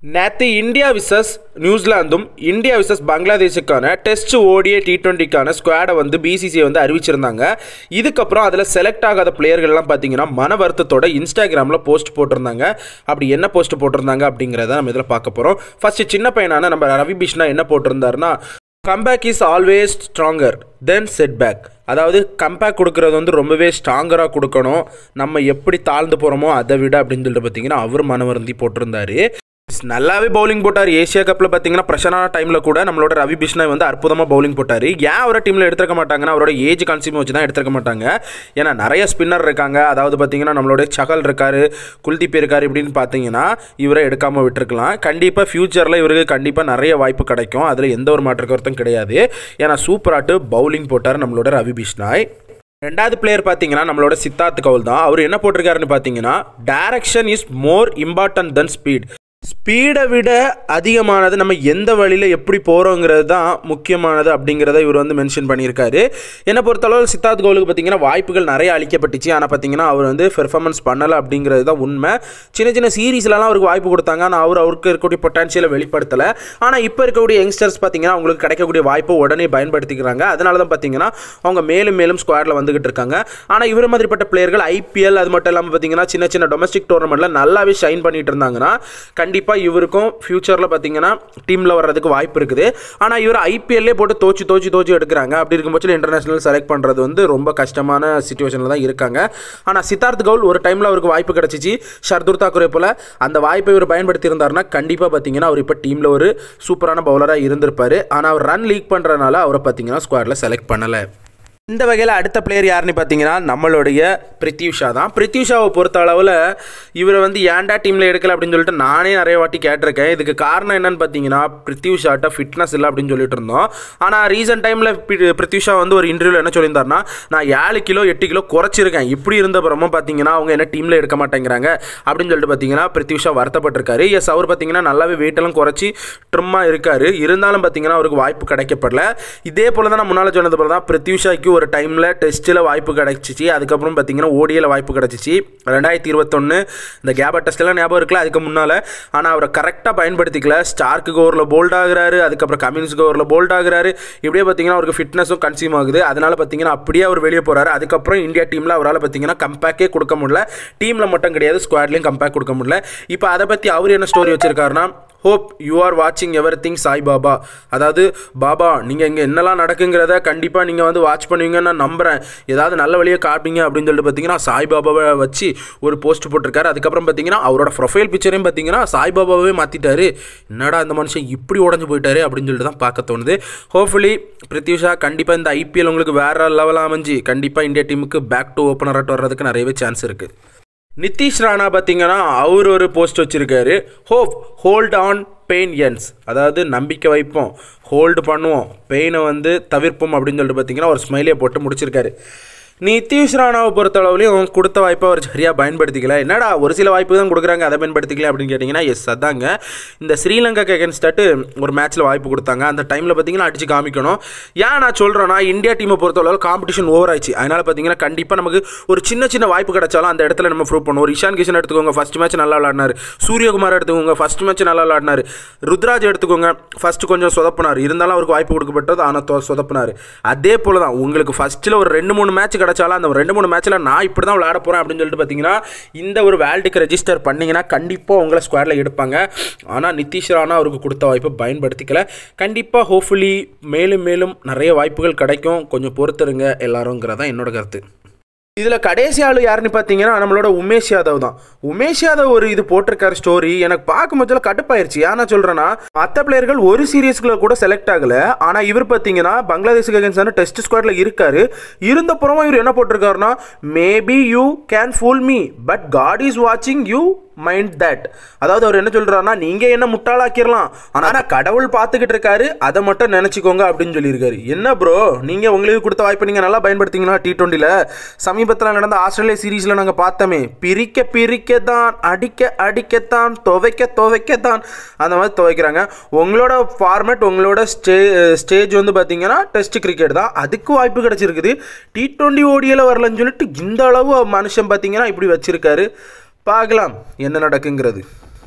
நேற்று India versus நியூசிலாந்தும் India versus பங்களாதேஷுக்கான டெஸ்ட் ஓடிஏ டி டுவெண்ட்டிக்கான ஸ்குவாடை வந்து பிசிசிஐ வந்து அறிவிச்சிருந்தாங்க இதுக்கப்புறம் அதில் செலக்ட் ஆகாத பிளேயர்கள்லாம் பார்த்தீங்கன்னா மன வருத்தத்தோட இன்ஸ்டாகிராமில் போஸ்ட் போட்டிருந்தாங்க அப்படி என்ன போஸ்ட் போட்டிருந்தாங்க அப்படிங்கிறத நம்ம இதில் பார்க்க போகிறோம் ஃபர்ஸ்ட் சின்ன பையனான நம்ம ரவி பிஷ்ணா என்ன போட்டிருந்தாருன்னா comeback is always stronger then setback அதாவது கம்பேக் கொடுக்கறது வந்து ரொம்பவே ஸ்ட்ராங்கராக கொடுக்கணும் நம்ம எப்படி தாழ்ந்து போகிறோமோ அதை விட அப்படின்னு சொல்லிட்டு பார்த்தீங்கன்னா அவர் மனவருந்தி போட்டிருந்தாரு நல்லாவே பவுலிங் போட்டார் ஏசியா கப்பில் பார்த்தீங்கன்னா பிரஷரான டைமில் கூட நம்மளோட ரவி பிஷ்ணாய் வந்து அற்புதமாக பவுலிங் போட்டார் ஏன் அவரை டீமில் எடுத்துக்க மாட்டாங்கன்னா அவரோட ஏஜ் கன்சியூம் வச்சு தான் எடுத்துக்க மாட்டாங்க ஏன்னா நிறைய ஸ்பின்னர் இருக்காங்க அதாவது பார்த்தீங்கன்னா நம்மளோட சகல் இருக்காரு குல்தீப் இருக்காரு இப்படின்னு பார்த்தீங்கன்னா இவரை எடுக்காமல் விட்டுருக்கலாம் கண்டிப்பாக ஃப்யூச்சரில் இவருக்கு கண்டிப்பாக நிறைய வாய்ப்பு கிடைக்கும் அதில் எந்த ஒரு மாற்று கருத்தும் கிடையாது ஏன்னா சூப்பராட்டு பவுலிங் போட்டார் நம்மளோட ரவி பிஷ்ணாய் ரெண்டாவது பிளேயர் பார்த்தீங்கன்னா நம்மளோட சித்தார்த் கவுல் தான் அவர் என்ன போட்டிருக்காருன்னு பார்த்தீங்கன்னா direction is more important then speed ஸ்பீடை விட அதிகமானது நம்ம எந்த வழியில் எப்படி போகிறோங்கிறது தான் முக்கியமானது அப்படிங்கிறத இவர் வந்து மென்ஷன் பண்ணியிருக்காரு என்னை பொறுத்தளவு சித்தார்த் கவுலுக்கு பார்த்தீங்கன்னா வாய்ப்புகள் நிறைய அளிக்கப்பட்டுச்சு ஆனால் பார்த்தீங்கன்னா அவர் வந்து பெர்ஃபார்மன்ஸ் பண்ணலை அப்படிங்கிறது தான் உண்மை சின்ன சின்ன சீரீஸ்லலாம் அவருக்கு வாய்ப்பு கொடுத்தாங்க ஆனால் அவர் அவருக்கு இருக்கக்கூடிய பொட்டான்ஷியலை வெளிப்படுத்தலை ஆனால் இப்போ இருக்கக்கூடிய யங்ஸ்டர்ஸ் பார்த்தீங்கன்னா அவங்களுக்கு கிடைக்கக்கூடிய வாய்ப்பை உடனே பயன்படுத்திக்கிறாங்க அதனால தான் பார்த்தீங்கன்னா அவங்க மேலும் மேலும் ஸ்குவாடில் வந்துகிட்டு இருக்காங்க ஆனால் இவர் மாதிரிப்பட்ட பிளேயர்கள் ஐபிஎல் அது மட்டும் இல்லாமல் பார்த்தீங்கன்னா சின்ன சின்ன டொமஸ்டிக் டோர்னமெண்ட்டில் நல்லாவே ஷைன் பண்ணிட்டு இருந்தாங்கன்னா கண்டிப்பாக இவருக்கும் ஃப்யூச்சரில் பார்த்தீங்கன்னா டீமில் வர்றதுக்கு வாய்ப்பு இருக்குது ஆனால் இவர் ஐபிஎல்லே போட்டு தோச்சு தோச்சு தோச்சு எடுக்கிறாங்க அப்படி இருக்கும் பட்சத்தில் இன்டர்நேஷனல் செலக்ட் பண்ணுறது வந்து ரொம்ப கஷ்டமான சுச்சுவேஷனில் தான் இருக்காங்க ஆனால் சித்தார்த் கவுல் ஒரு டைமில் அவருக்கு வாய்ப்பு கிடச்சிச்சு ஷர்துர் தாக்குரே போல் அந்த வாய்ப்பை இவர் பயன்படுத்தி இருந்தாருன்னா கண்டிப்பாக பார்த்தீங்கன்னா அவர் இப்போ டீமில் ஒரு சூப்பரான பவுலராக இருந்திருப்பார் ஆனால் அவர் ரன் லீக் பண்ணுறதுனால அவரை பார்த்தீங்கன்னா ஸ்குவாடில் செலக்ட் பண்ணலை இந்த வகையில் அடுத்த பிளேயர் யாருன்னு பார்த்தீங்கன்னா நம்மளுடைய பிரித்யூஷா தான் பிரித்யூஷாவை பொறுத்த அளவில் இவரை வந்து ஏன்டா டீமில் எடுக்கல அப்படின்னு சொல்லிட்டு நானே நிறைய வாட்டி கேட்டிருக்கேன் இதுக்கு காரணம் என்னன்னு பார்த்தீங்கன்னா பிரித்யூஷாட்ட ஃபிட்னஸ் இல்லை அப்படின்னு சொல்லிட்டு இருந்தோம் ஆனால் ரீசெண்ட் டைமில் பிரித்யூஷா வந்து ஒரு இன்டர்வியூவில் என்ன சொல்லியிருந்தாருன்னா நான் ஏழு கிலோ எட்டு கிலோ குறைச்சிருக்கேன் இப்படி இருந்தப்புறமா பார்த்தீங்கன்னா அவங்க என்ன டீமில் எடுக்க மாட்டேங்கிறாங்க அப்படின்னு சொல்லிட்டு பார்த்தீங்கன்னா பிரித்யூஷா வருத்தப்பட்டிருக்காரு எஸ் அவர் பார்த்தீங்கன்னா நல்லாவே வெயிட்டெல்லாம் குறைச்சி ட்ரிம்மாக இருக்காரு இருந்தாலும் பார்த்தீங்கன்னா அவருக்கு வாய்ப்பு கிடைக்கப்படல இதே போல் தான் நான் முன்னால் சொன்னது போல தான் பிரித்யூஷாக்கு ஒரு டைமில் டெஸ்ட்டில் வாய்ப்பு கிடச்சிச்சு அதுக்கப்புறம் பார்த்தீங்கன்னா ஓடியில் வாய்ப்பு கிடச்சிச்சு ரெண்டாயிரத்தி இருபத்தொன்று இந்த கேபர் டெஸ்ட்லாம் ஞாபகம் இருக்குல்ல அதுக்கு முன்னால் ஆனால் அவரை கரெக்டாக பயன்படுத்திக்கல ஸ்டார்க்கு ஓவரில் போல்ட் ஆகுறாரு அதுக்கப்புறம் கம்யூனிஸ்ட் ஓவரில் போல்ட் ஆகுறாரு இப்படியே பார்த்தீங்கன்னா அவருக்கு ஃபிட்னஸும் கன்சியூம் ஆகுது அதனால் பார்த்தீங்கன்னா அப்படியே அவர் வெளியே போகிறாரு அதுக்கப்புறம் இந்தியா டீமில் அவரால் பார்த்தீங்கன்னா கம்பேக்கே கொடுக்க முடியல டீமில் மட்டும் கிடையாது ஸ்குவாட்லேயும் கம்பேக் கொடுக்க முடியல இப்போ அதை பற்றி அவர் என்ன ஸ்டோரி வச்சிருக்காருன்னா ஹோப் யூ ஆர் வாட்சிங் எவர் திங் சாய் பாபா அதாவது பாபா நீங்கள் இங்கே என்னெல்லாம் நடக்குங்கிறத கண்டிப்பாக நீங்கள் வந்து வாட்ச் பண்ணுவீங்கன்னு நான் நம்புகிறேன் ஏதாவது நல்ல வழியை காட்டுவீங்க அப்படின்னு சொல்லிட்டு பார்த்தீங்கன்னா சாய் பாபாவை வச்சு ஒரு போஸ்ட் போட்டிருக்காரு அதுக்கப்புறம் பார்த்தீங்கன்னா அவரோட ப்ரொஃபைல் பிக்சரையும் பார்த்தீங்கன்னா சாய் பாபாவே மாற்றிட்டாரு என்னடா இந்த மனுஷன் இப்படி உடஞ்சு போயிட்டாரு அப்படின்னு சொல்லிட்டு தான் பார்க்க தோணுது ஹோப்ஃபுல்லி பிரித்யூஷா கண்டிப்பாக இந்த ஐபிஎல் உங்களுக்கு வேறு லெவலாக அமைஞ்சு கண்டிப்பாக இந்தியா டீமுக்கு பேக் டு ஓப்பனராக வர்றதுக்கு நிறையவே சான்ஸ் இருக்குது நிதிஷ் ராணா பார்த்தீங்கன்னா அவர் ஒரு போஸ்ட் வச்சுருக்காரு hope hold on pain ends அதாவது நம்பிக்கை வைப்போம் ஹோல்டு பண்ணுவோம் பெயினை வந்து தவிர்ப்போம் அப்படின்னு சொல்லிட்டு பார்த்தீங்கன்னா ஒரு ஸ்மைலியை போட்டு முடிச்சிருக்காரு நிதிஷ் ராணாவை பொறுத்தளவுலையும் கொடுத்த வாய்ப்பை அவர் சரியாக பயன்படுத்திக்கல என்னடா ஒரு சில வாய்ப்பு தான் கொடுக்குறாங்க அதை பயன்படுத்திக்கல அப்படின்னு கேட்டிங்கன்னா எஸ் அதாங்க இந்த ஸ்ரீலங்கா அகேன்ஸ்டாட்டு ஒரு மேட்ச்சில் வாய்ப்பு கொடுத்தாங்க அந்த டைமில் பார்த்தீங்கன்னா அடித்து காமிக்கணும் ஏன் நான் சொல்கிறேன்னா இந்தியா டீமை பொறுத்தளவு காம்படிஷன் ஓவர் ஆயிடுச்சு அதனால் பார்த்தீங்கன்னா கண்டிப்பாக நமக்கு ஒரு சின்ன சின்ன வாய்ப்பு கிடைச்சாலும் அந்த இடத்துல நம்ம ப்ரூவ் பண்ணுவோம் ஒரு இஷான் கிஷன் எடுத்துக்கோங்க ஃபஸ்ட் மேட்ச் நல்லா விளாடினார் சூரியகுமார் எடுத்துக்கோங்க ஃபஸ்ட் மேட்ச் நல்லா விளாடினார் ருத்ராஜ் எடுத்துக்கோங்க ஃபஸ்ட்டு கொஞ்சம் சொதப்பினார் இருந்தாலும் அவருக்கு வாய்ப்பு கொடுக்கப்பட்டது ஆனால் சொதப்பினார் அதே போல் தான் உங்களுக்கு ஃபஸ்ட்டில் ஒரு ரெண்டு மூணு மேட்ச் கிடச்சாலும் அந்த ரெண்டு மூணு மேட்ச்சில் நான் இப்படி தான் விளையாட போகிறேன் அப்படின்னு சொல்லிட்டு பார்த்தீங்கன்னா இந்த ஒரு வேல்டுக்கு ரெஜிஸ்டர் பண்ணிங்கன்னா கண்டிப்பாக உங்களை ஸ்குவாடில் எடுப்பாங்க ஆனால் நிதிஷ் ராணா அவருக்கு கொடுத்த வாய்ப்பை பயன்படுத்திக்கல கண்டிப்பாக ஹோப்ஃபுல்லி மேலும் மேலும் நிறைய வாய்ப்புகள் கிடைக்கும் கொஞ்சம் பொறுத்துருங்க எல்லாருங்கிறதான் என்னோட கருத்து இதில் கடைசி ஆள் யாருன்னு பார்த்தீங்கன்னா நம்மளோட உமேஷ் யாதவ் தான் உமேஷ் யாதவ் ஒரு இது போட்டிருக்காரு ஸ்டோரி எனக்கு பார்க்கும் போதில் கடுப்பாயிருச்சு ஏன்னா சொல்கிறேன்னா மற்ற பிளேயர்கள் ஒரு சீரியஸ்க்குள்ள கூட செலக்ட் ஆகலை ஆனால் இவர் பார்த்தீங்கன்னா பங்களாதேஷுக்கு அகேன்ஸ்டான டெஸ்ட் ஸ்குவாடில் இருக்காரு இருந்தப்புறமா இவர் என்ன போட்டிருக்காருன்னா maybe you can fool me but God is வாட்சிங் யூ மைண்ட் தட் அதாவது அவர் என்ன சொல்கிறாருன்னா நீங்கள் என்ன முட்டாளாக்கிடலாம் ஆனால் கடவுள் பார்த்துக்கிட்டு இருக்காரு அதை மட்டும் நினச்சிக்கோங்க அப்படின்னு சொல்லியிருக்காரு என்ன ப்ரோ நீங்கள் உங்களுக்கு கொடுத்த வாய்ப்பை நீங்கள் நல்லா பயன்படுத்திங்கன்னா டி டுவெண்ட்டியில் சமீபத்தில் நடந்த ஆஸ்திரேலியா சீரீஸில் நாங்கள் பார்த்தோமே பிரிக்க பிரிக்க தான் அடிக்க அடிக்கத்தான் துவைக்க துவைக்கத்தான் அந்த மாதிரி துவைக்கிறாங்க உங்களோட ஃபார்மேட் உங்களோட ஸ்டே ஸ்டேஜ் வந்து பார்த்தீங்கன்னா டெஸ்ட் கிரிக்கெட் தான் அதுக்கு வாய்ப்பு கிடச்சிருக்குது டி டுவெண்ட்டி ஓடியில் வரலன்னு சொல்லிட்டு இந்த அளவு மனுஷன் பார்த்தீங்கன்னா இப்படி வச்சிருக்காரு பார்க்கலாம் என்ன நடக்குங்கிறது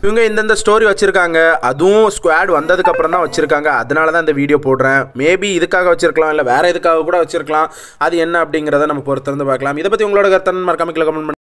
இவங்க இந்தந்த ஸ்டோரி வச்சுருக்காங்க அதுவும் ஸ்குவாட் வந்ததுக்கப்புறம் தான் வச்சுருக்காங்க அதனால தான் இந்த வீடியோ போடுறேன் மேபி இதுக்காக வச்சுருக்கலாம் இல்லை வேறு எதுக்காக கூட வச்சுருக்கலாம் அது என்ன அப்படிங்கிறத நம்ம பொறுத்திருந்து பார்க்கலாம் இதை பற்றி உங்களோட கருத்தன் மறக்காம கீழே கமெண்ட் பண்ணுங்க